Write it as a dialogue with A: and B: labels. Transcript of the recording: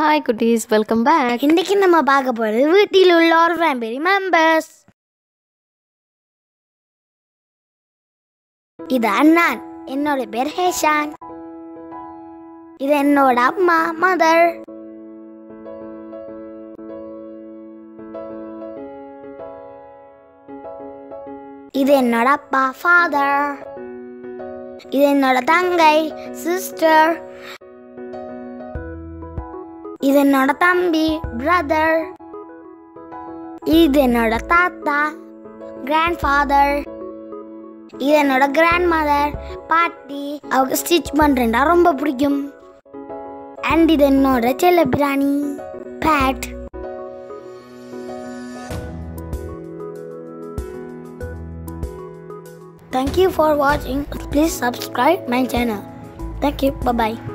A: Hi குட்டீஸ் welcome back
B: இன்னைக்கு நம்ம பார்க்க போறது வீட்டில் உள்ள ஒரு ஃபேமிலி மெம்பர்ஸ் இது அண்ணான் என்னோட பேர் ஹேஷான் இது என்னோட அம்மா மதர் இது என்னோட அப்பா ஃபாதர் இது என்னோட தங்கை சிஸ்டர் இது என்னோட தம்பி பிரதர் இது என்னோட தாத்தா கிராண்ட் ஃபாதர் இது என்னோட கிராண்ட் மதர் பாட்டி அவங்க ஸ்டிச் பண்ணுறேன்டா ரொம்ப பிடிக்கும் அண்ட் இது என்னோட செல்ல பிராணி pet Thank you for watching. Please subscribe my channel. Thank you. Bye bye.